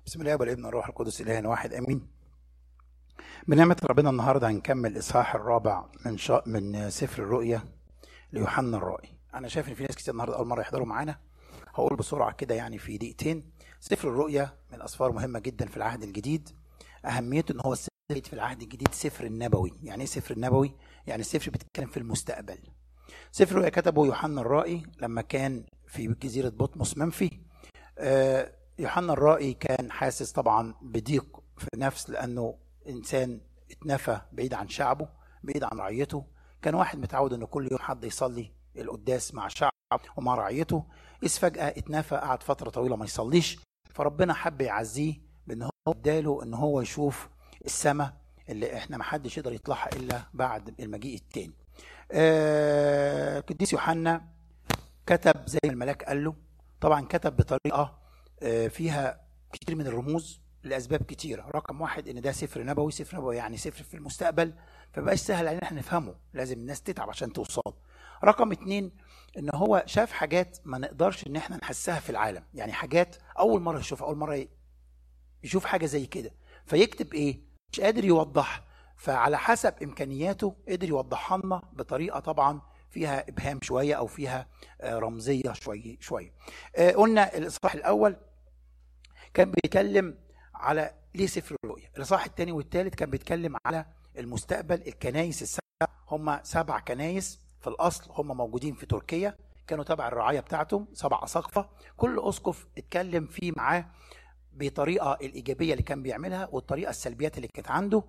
بسم الله والابن والروح القدس اله واحد امين بنعمة ربنا النهارده هنكمل الاصحاح الرابع من شا... من سفر الرؤيا ليوحنا الرائي انا شايف ان في ناس كتير النهارده اول مره يحضروا معانا هقول بسرعه كده يعني في دقيقتين سفر الرؤيا من اسفار مهمه جدا في العهد الجديد اهميته ان هو السفر في العهد الجديد سفر النبوي يعني ايه سفر النبوي يعني السفر بيتكلم في المستقبل سفر الرؤيا كتبه يوحنا الرائي لما كان في جزيره بطمس منفي آه، يوحنا الرائي كان حاسس طبعا بضيق في النفس لانه انسان اتنفى بعيد عن شعبه بعيد عن رعيته كان واحد متعود ان كل يوم حد يصلي القداس مع شعب ومع رعيته اذ فجاه اتنفى قعد فتره طويله ما يصليش فربنا حب يعزيه بان هو اداله ان هو يشوف السماء اللي احنا ما حدش يقدر يطلعها الا بعد المجيء التاني آه، القديس يوحنا كتب زي ما الملاك قال له طبعا كتب بطريقه آه، فيها كتير من الرموز لاسباب كتيره رقم واحد ان ده سفر نبوي سفر نبوي يعني سفر في المستقبل فبقاش سهل علينا احنا نفهمه لازم الناس تتعب عشان توصل رقم اتنين ان هو شاف حاجات ما نقدرش ان احنا نحسها في العالم يعني حاجات اول مره يشوفها اول مره يشوف حاجه زي كده فيكتب ايه مش قادر يوضح فعلى حسب امكانياته قدر يوضحها لنا بطريقه طبعا فيها ابهام شويه او فيها آه، رمزيه شويه شويه آه، قلنا الاصحاح الاول كان بيتكلم على ليه سفر الرؤيا الاصحاح الثاني والثالث كان بيتكلم على المستقبل الكنايس السبع هم سبع كنايس في الاصل هم موجودين في تركيا كانوا تبع الرعايه بتاعتهم سبع اساقفه كل اسقف اتكلم فيه معاه بطريقه الايجابيه اللي كان بيعملها والطريقه السلبيات اللي كانت عنده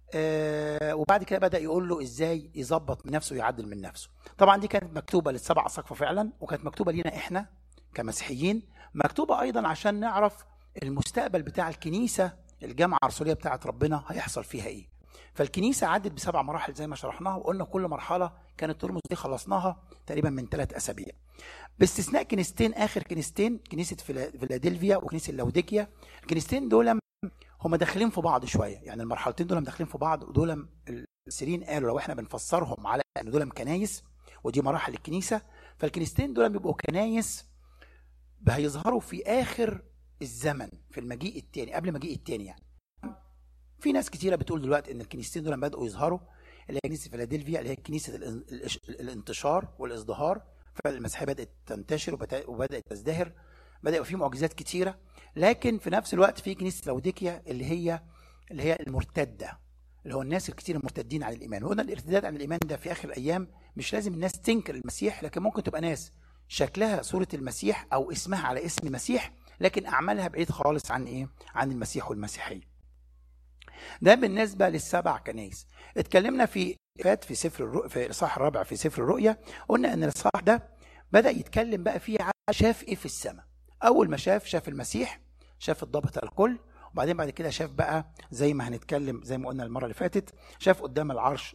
آه وبعد كده بدا يقول له ازاي يظبط من نفسه ويعدل من نفسه طبعا دي كانت مكتوبه للسبع اساقفه فعلا وكانت مكتوبه لينا احنا كمسيحيين مكتوبه ايضا عشان نعرف المستقبل بتاع الكنيسه الجامعه الرسوليه بتاعت ربنا هيحصل فيها ايه فالكنيسه عدت بسبع مراحل زي ما شرحناها وقلنا كل مرحله كانت ترمز دي خلصناها تقريبا من ثلاث اسابيع باستثناء كنيستين اخر كنيستين كنيسه فيلا- فيلادلفيا وكنيسه لوديكيا الكنيستين دول هم داخلين في بعض شويه يعني المرحلتين دول داخلين في بعض ودول السيرين قالوا لو احنا بنفسرهم على ان دول كنايس ودي مراحل الكنيسه فالكنيستين دول بيبقوا كنايس هيظهروا في اخر الزمن في المجيء الثاني قبل المجيء الثاني يعني في ناس كتيره بتقول دلوقتي ان الكنيستين دول بداوا يظهروا اللي هي كنيسه فيلادلفيا اللي هي كنيسه الان- الإش- الانتشار والازدهار فالمسيحيه بدات تنتشر وبت- وبدات تزدهر بدا يبقى في معجزات كتيره لكن في نفس الوقت في كنيسه لوديكيا اللي هي اللي هي المرتده اللي هو الناس الكتير المرتدين عن الايمان وقلنا الارتداد عن الايمان ده في اخر الايام مش لازم الناس تنكر المسيح لكن ممكن تبقى ناس شكلها صوره المسيح او اسمها على اسم المسيح لكن اعمالها بعيد خالص عن ايه عن المسيح والمسيحيه ده بالنسبه للسبع كنايس اتكلمنا في فات في سفر الرؤيا في الاصحاح الرابع في سفر الرؤيا قلنا ان الاصحاح ده بدا يتكلم بقى فيه على شاف ايه في السماء اول ما شاف شاف المسيح شاف الضابط الكل وبعدين بعد كده شاف بقى زي ما هنتكلم زي ما قلنا المره اللي فاتت شاف قدام العرش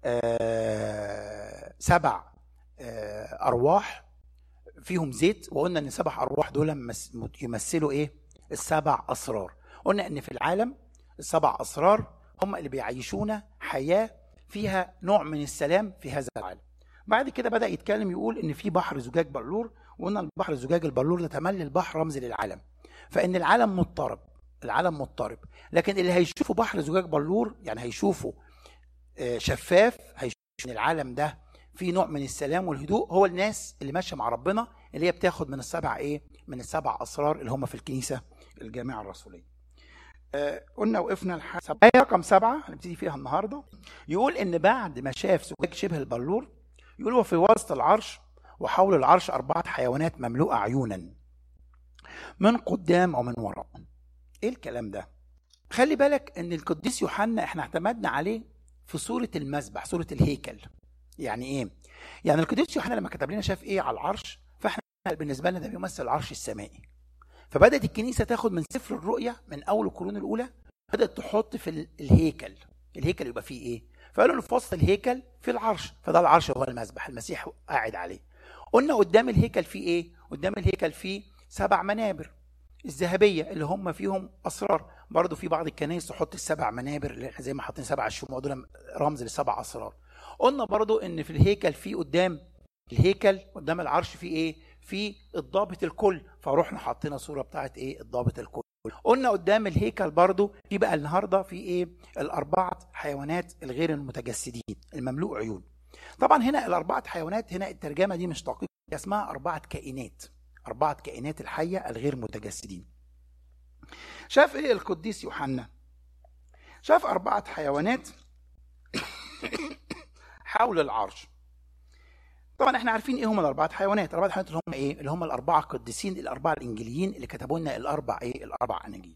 آه سبع آه ارواح فيهم زيت وقلنا ان سبع ارواح دول مس- يمثلوا ايه السبع اسرار قلنا ان في العالم السبع اسرار هم اللي بيعيشونا حياه فيها نوع من السلام في هذا العالم بعد كده بدا يتكلم يقول ان في بحر زجاج بلور وقلنا البحر الزجاج البلور ده تملي البحر رمز للعالم فان العالم مضطرب العالم مضطرب لكن اللي هيشوفوا بحر زجاج بلور يعني هيشوفوا آه، شفاف هيشوفوا ان العالم ده فيه نوع من السلام والهدوء هو الناس اللي ماشيه مع ربنا اللي هي بتاخد من السبع ايه من السبع اسرار اللي هم في الكنيسه الجامعه الرسوليه آه، قلنا وقفنا لحد سبعة. آية رقم سبعة هنبتدي فيها النهاردة يقول إن بعد ما شاف زجاج شبه البلور يقول وفي وسط العرش وحول العرش أربعة حيوانات مملوءة عيونا من قدام ومن وراء إيه الكلام ده؟ خلي بالك إن القديس يوحنا إحنا اعتمدنا عليه في صورة المذبح صورة الهيكل يعني إيه؟ يعني القديس يوحنا لما كتب لنا شاف إيه على العرش فإحنا بالنسبة لنا ده بيمثل العرش السمائي فبدات الكنيسه تاخد من سفر الرؤيا من اول القرون الاولى بدات تحط في ال- الهيكل الهيكل يبقى فيه ايه فقالوا إن في وسط الهيكل في العرش فده العرش هو المذبح المسيح قاعد عليه قلنا قدام الهيكل فيه ايه قدام الهيكل فيه سبع منابر الذهبيه اللي هم فيهم اسرار برضو في بعض الكنائس تحط السبع منابر اللي إحنا زي ما حاطين سبع الشموع دول رمز للسبع اسرار قلنا برضو ان في الهيكل في قدام الهيكل قدام العرش في ايه في الضابط الكل فروحنا حطينا صوره بتاعت ايه الضابط الكل قلنا قدام الهيكل برضو في بقى النهارده في ايه الاربعه حيوانات الغير المتجسدين المملوء عيون طبعا هنا الاربعه حيوانات هنا الترجمه دي مش دقيقه اسمها اربعه كائنات اربعه كائنات الحيه الغير متجسدين شاف ايه القديس يوحنا شاف اربعه حيوانات حول العرش طبعا احنا عارفين ايه هم الاربعه حيوانات الاربعه حيوانات اللي هم ايه اللي هم الاربعه القديسين الاربعه الانجيليين اللي كتبوا لنا الاربع ايه الاربع اناجيل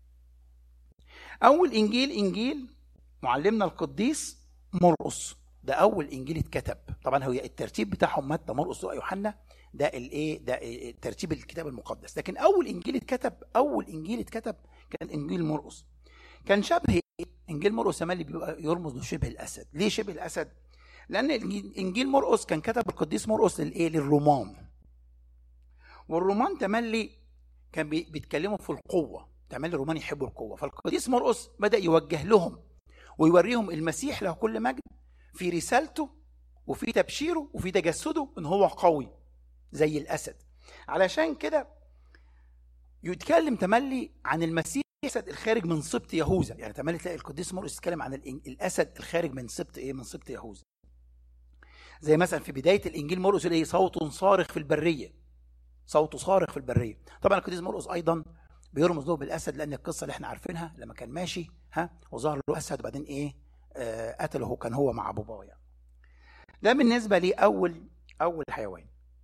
اول انجيل انجيل معلمنا القديس مرقس ده اول انجيل اتكتب طبعا هو الترتيب بتاعهم متى مرقس لوقا يوحنا ده الايه ده ترتيب الكتاب المقدس لكن اول انجيل اتكتب اول انجيل اتكتب كان انجيل مرقس كان شبه إيه؟ انجيل مرقس اللي بيبقى يرمز لشبه الاسد ليه شبه الاسد لان انجيل مرقس كان كتب القديس مرقس للايه للرومان والرومان تملي كان بيتكلموا في القوه تملي الرومان يحبوا القوه فالقديس مرقس بدا يوجه لهم ويوريهم المسيح له كل مجد في رسالته وفي تبشيره وفي تجسده ان هو قوي زي الاسد علشان كده يتكلم تملي عن المسيح الاسد الخارج من سبط يهوذا يعني تملي تلاقي القديس مرقس يتكلم عن الاسد الخارج من سبط ايه من سبط يهوذا زي مثلا في بدايه الانجيل مرقس ايه صوت صارخ في البريه صوت صارخ في البريه طبعا القديس مرقس ايضا بيرمز له بالاسد لان القصه اللي احنا عارفينها لما كان ماشي ها وظهر له اسد وبعدين ايه آه قتله كان هو مع باباه يعني ده بالنسبه لي اول اول حيوان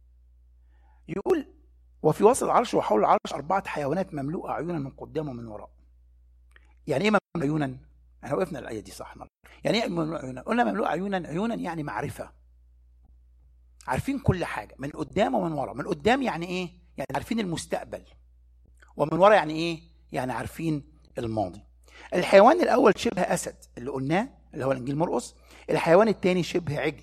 يقول وفي وسط العرش وحول العرش أربعة حيوانات مملوءة عيونا من قدام ومن وراء. يعني إيه مملوء عيونا؟ احنا وقفنا الآية دي صح يعني إيه مملوء عيونا؟ قلنا مملوء عيونا عيونا يعني معرفة. عارفين كل حاجة من قدام ومن وراء، من قدام يعني إيه؟ يعني عارفين المستقبل. ومن وراء يعني إيه؟ يعني عارفين الماضي. الحيوان الأول شبه أسد اللي قلناه اللي هو الإنجيل مرقس، الحيوان الثاني شبه عجل.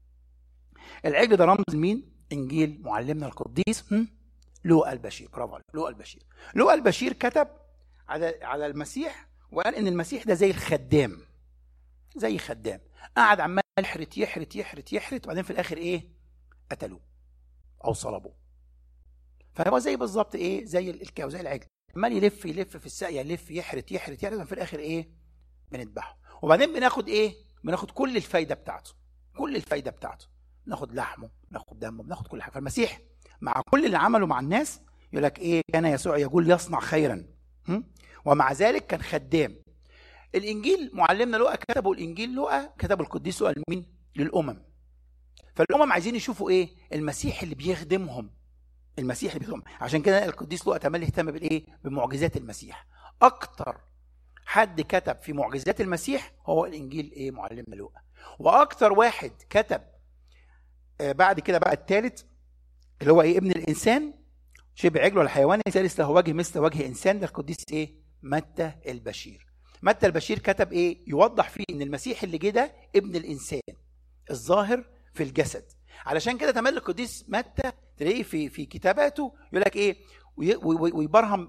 العجل ده رمز مين؟ إنجيل معلمنا القديس لوقا البشير برافو عليك لوقا البشير لوقا البشير كتب على على المسيح وقال ان المسيح ده زي الخدام زي خدام قعد عمال يحرت يحرت يحرت يحرت وبعدين في الاخر ايه قتلوه او صلبوه فهو زي بالظبط ايه زي الكاو زي العجل عمال يلف يلف في الساقيه يلف يحرت يحرت يحرت وفي الاخر ايه بنذبحه وبعدين بناخد ايه بناخد كل الفايده بتاعته كل الفايده بتاعته ناخد لحمه ناخد دمه بناخد كل حاجه فالمسيح مع كل اللي عمله مع الناس يقول لك ايه كان يسوع يقول يصنع خيرا ومع ذلك كان خدام الانجيل معلمنا لقى كتبوا الانجيل لقى كتبوا القديس لقى لمين للامم فالامم عايزين يشوفوا ايه المسيح اللي بيخدمهم المسيح اللي بيخدمهم عشان كده القديس لقى تملي اهتم بالايه بمعجزات المسيح اكتر حد كتب في معجزات المسيح هو الانجيل ايه معلمنا لقى واكتر واحد كتب آه بعد كده بقى الثالث اللي هو ايه ابن الانسان شبه عجل ولا حيوان ثالث له وجه مثل وجه انسان ده القديس ايه متى البشير متى البشير كتب ايه يوضح فيه ان المسيح اللي جه ده ابن الانسان الظاهر في الجسد علشان كده تملي القديس متى تلاقيه في في كتاباته يقول لك ايه ويبرهم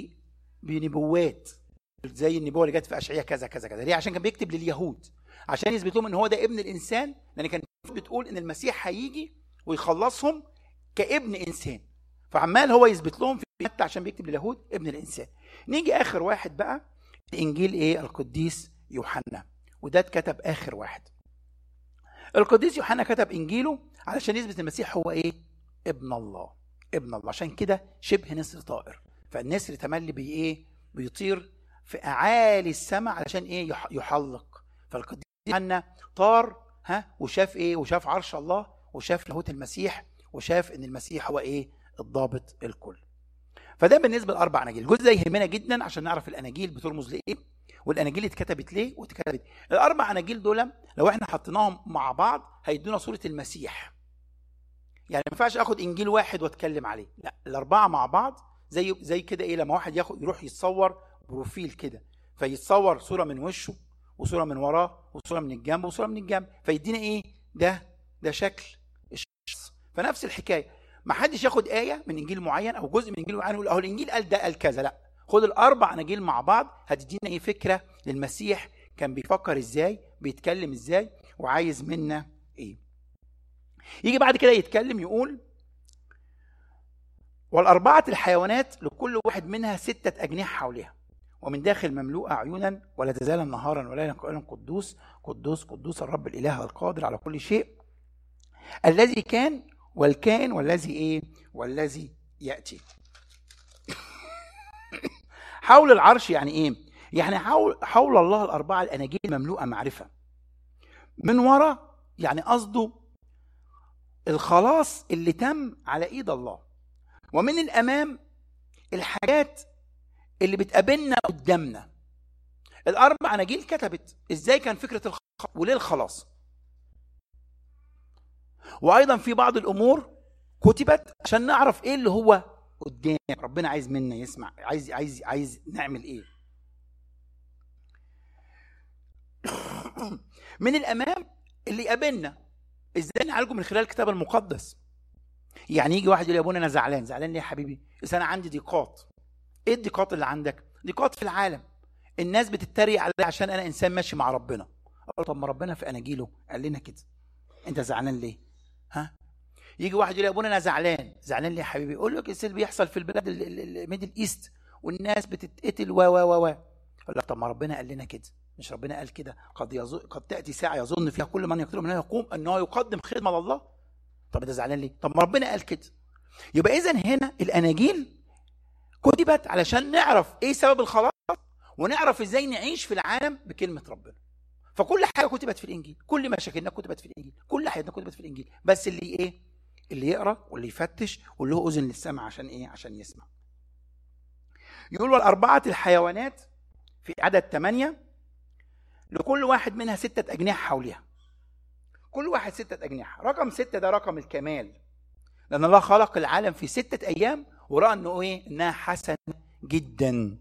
بنبوات زي النبوه اللي جت في اشعياء كذا كذا كذا ليه عشان كان بيكتب لليهود عشان يثبت لهم ان هو ده ابن الانسان لان كان بتقول ان المسيح هيجي ويخلصهم كابن انسان فعمال هو يثبت لهم في متى عشان بيكتب لليهود ابن الانسان نيجي اخر واحد بقى الانجيل ايه القديس يوحنا وده اتكتب اخر واحد القديس يوحنا كتب انجيله علشان يثبت المسيح هو ايه ابن الله ابن الله عشان كده شبه نسر طائر فالنسر تملي بي ايه بيطير في اعالي السماء علشان ايه يحلق فالقديس يوحنا طار ها وشاف ايه وشاف عرش الله وشاف لاهوت المسيح وشاف ان المسيح هو ايه الضابط الكل فده بالنسبه للاربع اناجيل الجزء ده يهمنا جدا عشان نعرف الاناجيل بترمز لايه والاناجيل اتكتبت ليه واتكتبت الاربع اناجيل دول لو احنا حطيناهم مع بعض هيدونا صوره المسيح يعني ما ينفعش اخد انجيل واحد واتكلم عليه لا الاربعه مع بعض زي زي كده ايه لما واحد ياخد يروح يتصور بروفيل كده فيتصور صوره من وشه وصوره من وراه وصوره من الجنب وصوره من الجنب فيدينا ايه ده ده شكل الشخص فنفس الحكايه ما حدش ياخد ايه من انجيل معين او جزء من انجيل معين يقول اهو الانجيل قال ده قال كذا لا خد الاربع اناجيل مع بعض هتدينا ايه فكره للمسيح كان بيفكر ازاي بيتكلم ازاي وعايز منا ايه يجي بعد كده يتكلم يقول والأربعة الحيوانات لكل واحد منها ستة أجنحة حولها ومن داخل مملوءة عيونا ولا تزال نهارا ولا قائلا قدوس قدوس قدوس الرب الإله القادر على كل شيء الذي كان والكائن والذي إيه والذي يأتي حول العرش يعني إيه يعني حول, حول الله الأربعة الأناجيل مملوءة معرفة من وراء يعني قصده الخلاص اللي تم على ايد الله ومن الامام الحاجات اللي بتقابلنا قدامنا الاربع اناجيل كتبت ازاي كان فكره الخلاص وليه الخلاص وايضا في بعض الامور كتبت عشان نعرف ايه اللي هو قدام ربنا عايز منا يسمع عايز عايز عايز نعمل ايه من الامام اللي يقابلنا ازاي نعالجه من خلال الكتاب المقدس يعني يجي واحد يقول يا ابونا انا زعلان زعلان ليه يا حبيبي بس انا عندي ضيقات ايه الضيقات اللي عندك ضيقات في العالم الناس بتتريق عليا عشان انا انسان ماشي مع ربنا اقول طب ما ربنا في اناجيله قال لنا كده انت زعلان ليه ها يجي واحد يقول يا ابونا انا زعلان زعلان ليه يا حبيبي يقول لك اللي بيحصل في البلاد الميدل ايست والناس بتتقتل و و و و اقول لك طب ما ربنا قال لنا كده مش ربنا قال كده قد يظن قد تاتي ساعه يظن فيها كل من يقتله منها يقوم ان هو يقدم خدمه لله طب انت زعلان ليه طب ما ربنا قال كده يبقى اذا هنا الاناجيل كتبت علشان نعرف ايه سبب الخلاص ونعرف ازاي نعيش في العالم بكلمه ربنا فكل حاجه كتبت في الانجيل كل مشاكلنا كتبت في الانجيل كل حياتنا كتبت في الانجيل بس اللي ايه اللي يقرا واللي يفتش واللي له اذن للسمع عشان ايه عشان يسمع يقول والاربعه الحيوانات في عدد ثمانية لكل واحد منها ستة أجنحة حولها كل واحد ستة أجنحة رقم ستة ده رقم الكمال لأن الله خلق العالم في ستة أيام ورأى أنه إيه إنها حسنة جدا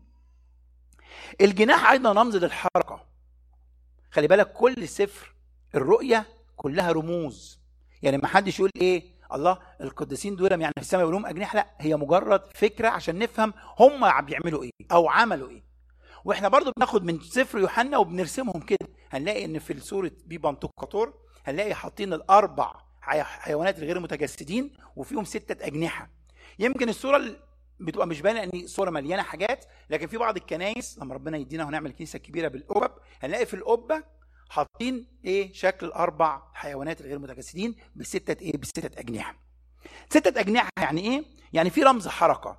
الجناح أيضا رمز للحركة خلي بالك كل سفر الرؤية كلها رموز يعني ما حدش يقول إيه الله القديسين دول يعني في السماء يقول لهم أجنحة لا هي مجرد فكرة عشان نفهم هم بيعملوا إيه أو عملوا إيه واحنا برضو بناخد من سفر يوحنا وبنرسمهم كده هنلاقي ان في سوره بيبانتوكاتور هنلاقي حاطين الاربع حيوانات الغير متجسدين وفيهم ستة أجنحة يمكن الصورة بتبقى مش باينه ان صوره مليانه حاجات لكن في بعض الكنايس لما ربنا يدينا ونعمل كنيسه كبيره بالقبب هنلاقي في القبه حاطين ايه شكل الاربع حيوانات الغير متجسدين بستة ايه بستة اجنحه ستة اجنحه يعني ايه يعني في رمز حركه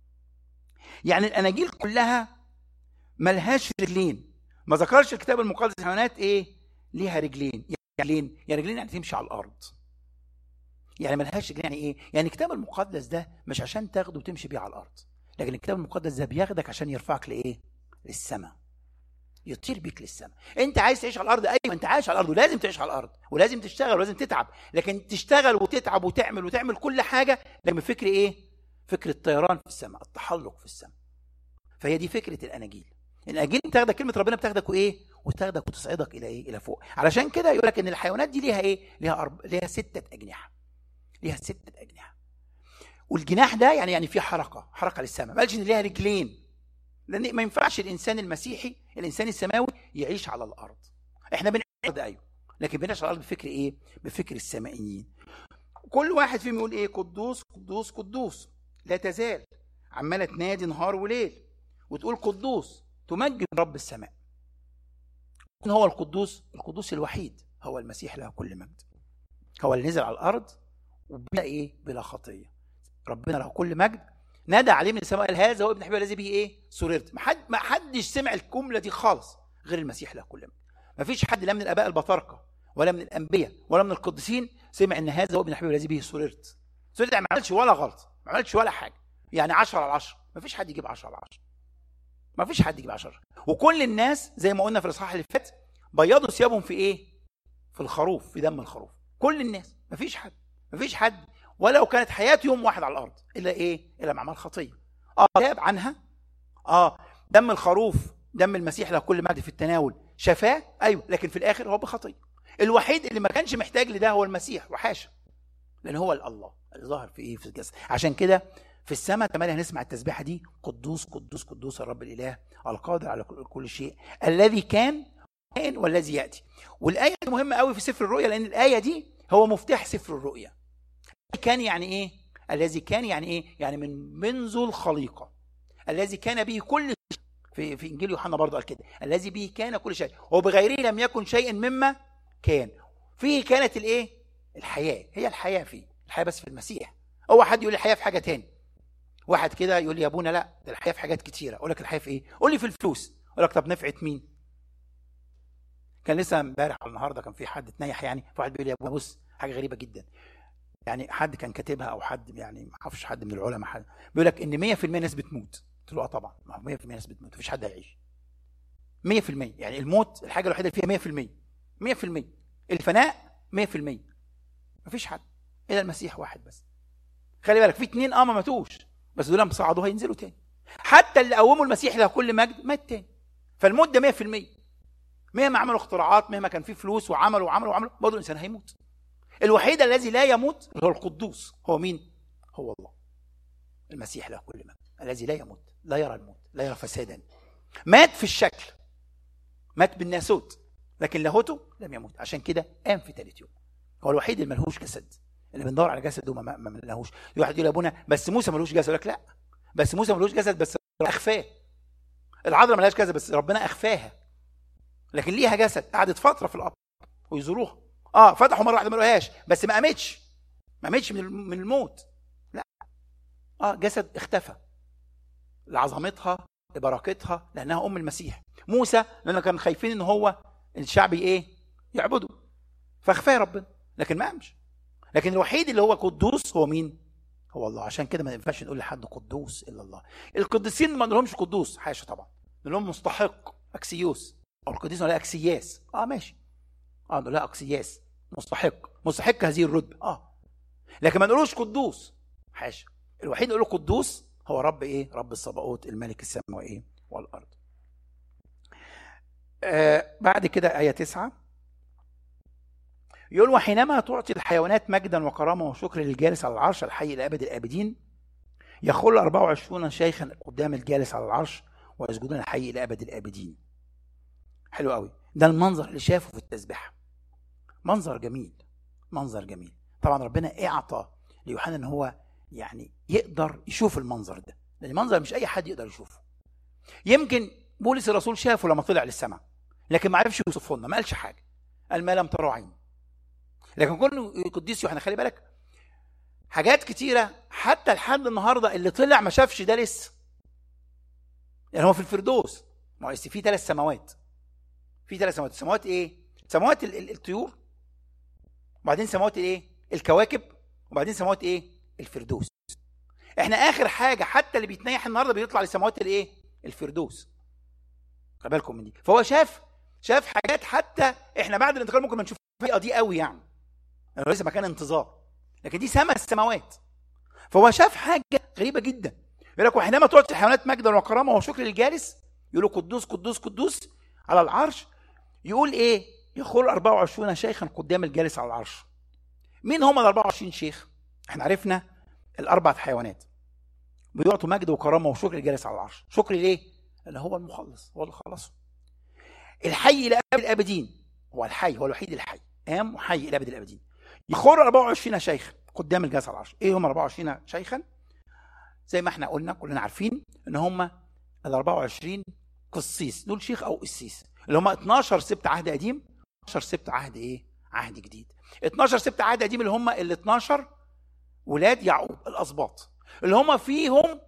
يعني الاناجيل كلها ملهاش رجلين ما ذكرش الكتاب المقدس الحيوانات ايه ليها رجلين يعني رجلين يعني رجلين يعني تمشي على الارض يعني ملهاش رجلين يعني ايه يعني الكتاب المقدس ده مش عشان تاخده وتمشي بيه على الارض لكن الكتاب المقدس ده بياخدك عشان يرفعك لايه للسماء يطير بيك للسماء انت عايز تعيش على الارض ايوه انت عايش على الارض ولازم تعيش على الارض ولازم تشتغل ولازم تتعب لكن تشتغل وتتعب وتعمل وتعمل كل حاجه لما فكر ايه فكره الطيران في السماء التحلق في السماء فهي دي فكره الاناجيل الاناجيل بتاخدك كلمه ربنا بتاخدك وايه وتاخدك وتصعدك الى ايه الى فوق علشان كده يقول لك ان الحيوانات دي ليها ايه ليها أرب... ليها سته اجنحه ليها سته اجنحه والجناح ده يعني يعني في حركه حركه للسماء ما قالش ان ليها رجلين لان ما ينفعش الانسان المسيحي الانسان السماوي يعيش على الارض احنا بنعيش على ايوه لكن بنعيش على الارض بفكر ايه بفكر السمائيين كل واحد فيهم يقول ايه قدوس قدوس قدوس لا تزال عماله تنادي نهار وليل وتقول قدوس تمجد رب السماء من هو القدوس القدوس الوحيد هو المسيح له كل مجد هو اللي نزل على الارض وبلا ايه بلا خطيه ربنا له كل مجد نادى عليه من السماء قال هذا هو ابن حبيبي الذي به ايه سررت ما حد ما حدش سمع الجمله دي خالص غير المسيح له كل مجد ما فيش حد لا من الاباء البطاركه ولا من الانبياء ولا من القديسين سمع ان هذا هو ابن حبيبي الذي به سررت سررت يعني ما عملش ولا غلط ما عملش ولا حاجه يعني 10 على 10 ما فيش حد يجيب 10 على 10 ما فيش حد يجيب 10 وكل الناس زي ما قلنا في الاصحاح اللي فات بيضوا ثيابهم في ايه في الخروف في دم الخروف كل الناس ما فيش حد ما فيش حد ولو كانت حياته يوم واحد على الارض الا ايه الا مع عمل خطيه اه تاب عنها اه دم الخروف دم المسيح له كل مجد في التناول شفاه ايوه لكن في الاخر هو بخطيه الوحيد اللي ما كانش محتاج لده هو المسيح وحاشا لان هو الله اللي ظهر في ايه في الجسد عشان كده في السماء كمان هنسمع التسبيحه دي قدوس قدوس قدوس الرب الاله القادر على كل شيء الذي كان كان والذي ياتي والايه مهمه قوي في سفر الرؤيا لان الايه دي هو مفتاح سفر الرؤيا كان يعني ايه الذي كان يعني ايه يعني من منذ الخليقه الذي كان به كل شيء في في انجيل يوحنا برضه قال كده الذي به كان كل شيء وبغيره لم يكن شيء مما كان فيه كانت الايه الحياه هي الحياه فيه الحياه بس في المسيح هو حد يقول لي الحياه في حاجه تاني واحد كده يقول لي يا ابونا لا ده الحياه في حاجات كتيره اقول لك الحياه في ايه قول لي في الفلوس اقول لك طب نفعت مين كان لسه امبارح ولا النهارده كان في حد اتنيح يعني فواحد بيقول لي يا ابونا بص حاجه غريبه جدا يعني حد كان كاتبها او حد يعني ما اعرفش حد من العلماء حد بيقول لك ان 100% ناس بتموت قلت له اه طبعا ما هو 100% ناس بتموت مفيش حد هيعيش 100% يعني الموت الحاجه الوحيده اللي فيها 100% 100% الفناء 100% مفيش حد الا المسيح واحد بس خلي بالك في اتنين اه ما ماتوش بس دول لما صعدوا هينزلوا تاني حتى اللي قوموا المسيح له كل مجد مات تاني فالموت ده 100% مهما عملوا اختراعات مهما كان في فلوس وعملوا وعملوا وعملوا برضه الانسان هيموت الوحيد الذي لا يموت هو القدوس هو مين هو الله المسيح له كل مجد الذي لا يموت لا يرى الموت لا يرى فسادا مات في الشكل مات بالناسوت لكن لاهوته لم يموت عشان كده قام في ثالث يوم هو الوحيد اللي ملهوش جسد اللي بندور على جسد وما ما ما لهوش واحد يقول يا ابونا بس موسى ملوش جسد يقول لك لا بس موسى ملوش جسد بس ربنا اخفاه العذراء ملهاش جسد بس ربنا اخفاها لكن ليها جسد قعدت فتره في القبر ويزوروها اه فتحوا مره واحده ما لقوهاش بس ما قامتش ما قامتش من الم- من الموت لا اه جسد اختفى لعظمتها لبركتها لانها ام المسيح موسى لان كانوا خايفين ان هو الشعب ايه يعبده فاخفاه ربنا لكن ما قامش لكن الوحيد اللي هو قدوس هو مين هو الله عشان كده ما ينفعش نقول لحد قدوس الا الله القديسين ما نقولهمش قدوس حاشا طبعا نقول لهم مستحق اكسيوس او القديس ولا اكسياس اه ماشي اه نقول لها اكسياس مستحق مستحق هذه الرتبه اه لكن ما نقولوش قدوس حاشا الوحيد اللي نقوله قدوس هو رب ايه رب الصباؤوت الملك السماء وايه والارض آه بعد كده ايه تسعة يقول وحينما تعطي الحيوانات مجدا وكرامه وشكر للجالس على العرش الحي لابد الابدين يخل 24 شيخا قدام الجالس على العرش ويسجدون الحي لابد الابدين حلو قوي ده المنظر اللي شافه في التسبيحه منظر جميل منظر جميل طبعا ربنا اعطى ليوحنا ان هو يعني يقدر يشوف المنظر ده لان المنظر مش اي حد يقدر يشوفه يمكن بولس الرسول شافه لما طلع للسماء لكن ما عرفش يوصفه لنا ما قالش حاجه قال ما لم تروا عين لكن كل قديس يوحنا خلي بالك حاجات كتيره حتى لحد النهارده اللي طلع ما شافش ده لسه يعني هو في الفردوس ما هو لسه في ثلاث سماوات في ثلاث سماوات سماوات ايه سماوات ال- ال- الطيور وبعدين سماوات الايه الكواكب وبعدين سماوات ايه الفردوس احنا اخر حاجه حتى اللي بيتنيح النهارده بيطلع لسماوات الايه الفردوس خلي بالكم من دي فهو شاف شاف حاجات حتى احنا بعد الانتقال ممكن ما نشوف الطريقه دي قوي يعني لانه لسه مكان انتظار لكن دي سما السماوات فهو شاف حاجه غريبه جدا يقول لك وحينما تعطي الحيوانات مجدا وكرامه وشكر للجالس يقولوا قدوس قدوس قدوس على العرش يقول ايه يخل 24 شيخا قدام الجالس على العرش مين هم ال 24 شيخ احنا عرفنا الاربع حيوانات بيعطوا مجد وكرامه وشكر للجالس على العرش شكر ليه اللي هو المخلص هو اللي خلصه الحي الى ابد الابدين هو الحي هو الوحيد الحي قام وحي الى ابد الابدين يخر 24 شيخا قدام الجالس على العرش ايه هم 24 شيخا زي ما احنا قلنا كلنا عارفين ان هم ال 24 قسيس دول شيخ او قسيس اللي هم 12 سبت عهد قديم 12 سبت عهد ايه عهد جديد 12 سبت عهد قديم اللي هم ال 12 ولاد يعقوب الاسباط اللي هم فيهم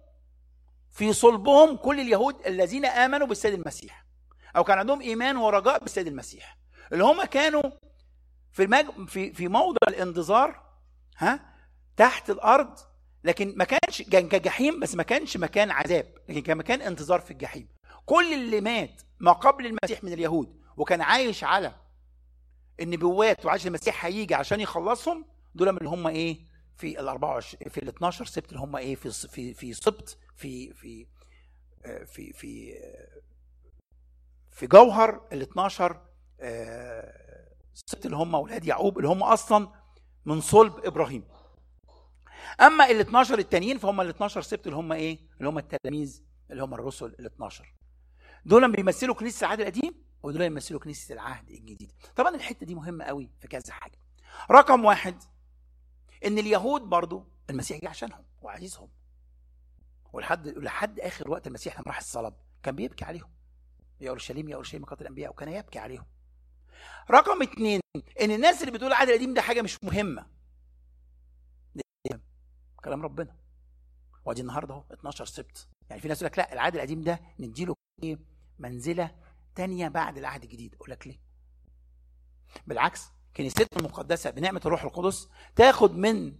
في صلبهم كل اليهود الذين امنوا بالسيد المسيح او كان عندهم ايمان ورجاء بالسيد المسيح اللي هم كانوا في المج... في في موضع الانتظار ها تحت الارض لكن ما كانش كان كجحيم بس ما كانش مكان عذاب لكن كان مكان انتظار في الجحيم كل اللي مات ما قبل المسيح من اليهود وكان عايش على النبوات وعايش المسيح هيجي عشان يخلصهم دول من اللي هم ايه في ال 24 في ال 12 سبت اللي هم ايه في في في سبت في في آه، في في آه، في جوهر ال 12 آه، سبت اللي هم اولاد يعقوب اللي هم اصلا من صلب ابراهيم اما ال 12 التانيين فهم ال 12 سبت اللي هم ايه اللي هم التلاميذ اللي هم الرسل ال 12 دول بيمثلوا كنيسه العهد القديم ودول يمثلوا كنيسه العهد الجديد طبعا الحته دي مهمه قوي في كذا حاجه رقم واحد ان اليهود برضو المسيح جه عشانهم وعايزهم ولحد لحد اخر وقت المسيح لما راح الصلب كان بيبكي عليهم يا اورشليم يا اورشليم قاتل الانبياء وكان يبكي عليهم رقم اتنين ان الناس اللي بتقول العهد القديم ده حاجه مش مهمه كلام ربنا وادي النهارده اهو 12 سبت يعني في ناس يقول لك لا العهد القديم ده نديله ايه منزله تانية بعد العهد الجديد اقول لك ليه بالعكس كنيستنا المقدسه بنعمه الروح القدس تاخد من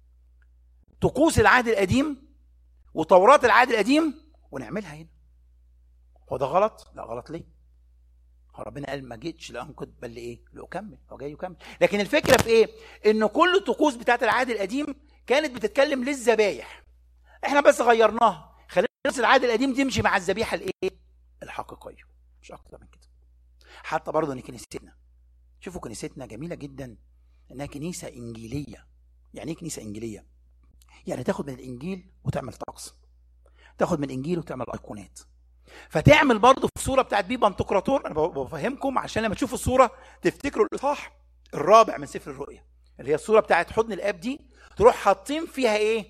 طقوس العهد القديم وتوراه العهد القديم ونعملها هنا هو ده غلط لا غلط ليه هو ربنا قال ما جيتش لانقذ بل لايه لاكمل هو جاي يكمل لكن الفكره في ايه ان كل الطقوس بتاعت العهد القديم كانت بتتكلم للذبايح احنا بس غيرناها خلينا نفس العهد القديم تمشي مع الذبيحه الايه الحقيقيه مش اكتر من كده حتى برضه ان كنيستنا شوفوا كنيستنا جميله جدا انها كنيسه انجيليه يعني ايه كنيسه انجيليه يعني تاخد من الانجيل وتعمل طقس تاخد من الانجيل وتعمل ايقونات فتعمل برضه في الصوره بتاعت بيبا انتقراطور انا بفهمكم عشان لما تشوفوا الصوره تفتكروا الاصحاح الرابع من سفر الرؤيا اللي هي الصوره بتاعت حضن الاب دي تروح حاطين فيها ايه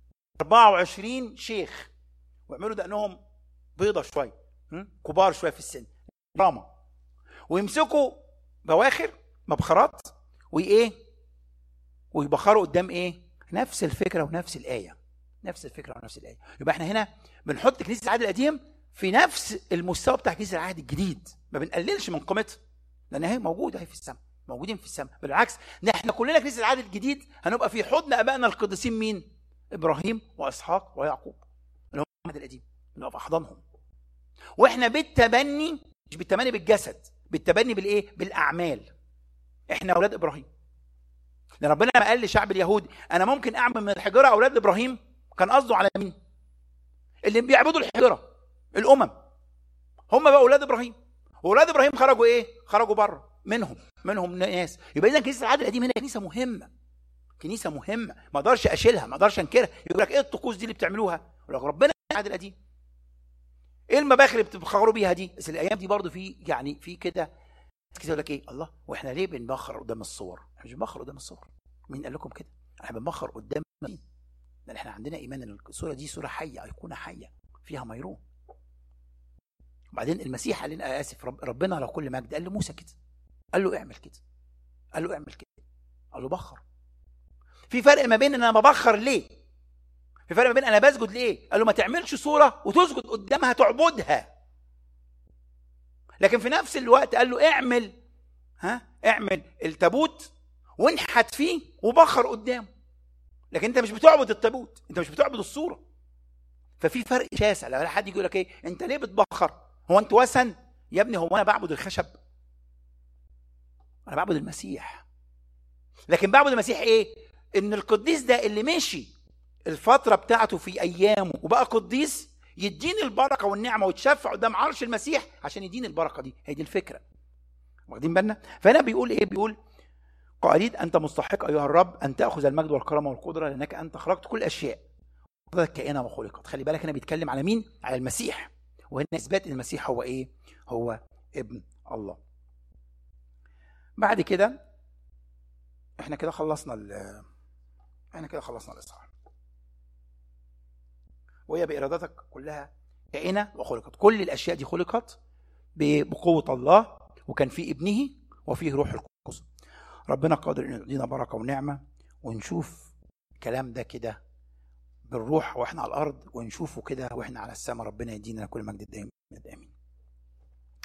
24 شيخ ويعملوا دقنهم بيضة شويه م? كبار شويه في السن راما ويمسكوا بواخر مبخرات وايه ويبخروا قدام ايه نفس الفكره ونفس الايه نفس الفكره ونفس الايه يبقى احنا هنا بنحط كنيسه العهد القديم في نفس المستوى بتاع كنيسه العهد الجديد ما بنقللش من قيمتها لان هي موجوده هي في السماء موجودين في السماء بالعكس ده احنا كلنا كنيسه العهد الجديد هنبقى في حضن ابائنا القديسين مين ابراهيم واسحاق ويعقوب اللي هم العهد القديم اللي هو في احضانهم واحنا بالتبني مش بالتبني بالجسد بالتبني بالايه بالاعمال احنا اولاد ابراهيم لان ربنا لما قال لشعب اليهود انا ممكن اعمل من الحجره اولاد ابراهيم كان قصده على مين اللي بيعبدوا الحجره الامم هم بقى اولاد ابراهيم واولاد ابراهيم خرجوا ايه خرجوا بره منهم منهم ناس يبقى اذا كنيسه العهد القديم هنا كنيسه مهمه كنيسه مهمه ما اقدرش اشيلها ما اقدرش انكرها يقول لك ايه الطقوس دي اللي بتعملوها يقول لك ربنا العهد القديم ايه المباخر اللي بتبخروا بيها دي بس الايام دي برضو في يعني في كده كده يقول لك ايه الله واحنا ليه بنبخر قدام الصور احنا مش بنبخر قدام الصور مين قال لكم كده احنا بنبخر قدام مين لان احنا عندنا ايمان ان الصوره دي صوره حيه ايقونه حيه فيها ميرون وبعدين المسيح قال لنا اسف رب ربنا على كل مجد قال لموسى كده قال له اعمل كده قال له اعمل كده قال له بخر في فرق ما بين ان انا ببخر ليه في فرق ما بين انا بسجد ليه قال له ما تعملش صوره وتسجد قدامها تعبدها لكن في نفس الوقت قال له اعمل ها اعمل التابوت وانحت فيه وبخر قدامه لكن انت مش بتعبد التابوت انت مش بتعبد الصوره ففي فرق شاسع لو حد يقول لك ايه انت ليه بتبخر هو انت وثن يا ابني هو انا بعبد الخشب انا بعبد المسيح لكن بعبد المسيح ايه ان القديس ده اللي مشي الفتره بتاعته في ايامه وبقى قديس يديني البركه والنعمه ويتشفع قدام عرش المسيح عشان يديني البركه دي هي دي الفكره واخدين بالنا فهنا بيقول ايه بيقول قائلين انت مستحق ايها الرب ان تاخذ المجد والكرامه والقدره لانك انت خلقت كل الاشياء قدرتك كائنه وخلقت خلي بالك هنا بيتكلم على مين على المسيح وهنا اثبات ان المسيح هو ايه هو ابن الله بعد كده احنا كده خلصنا ال احنا كده خلصنا الاصحاح وهي بارادتك كلها كائنه وخلقت كل الاشياء دي خلقت بقوه الله وكان في ابنه وفيه روح القدس ربنا قادر انه يدينا بركه ونعمه ونشوف الكلام ده كده بالروح واحنا على الارض ونشوفه كده واحنا على السماء ربنا يدينا كل مجد الدائم امين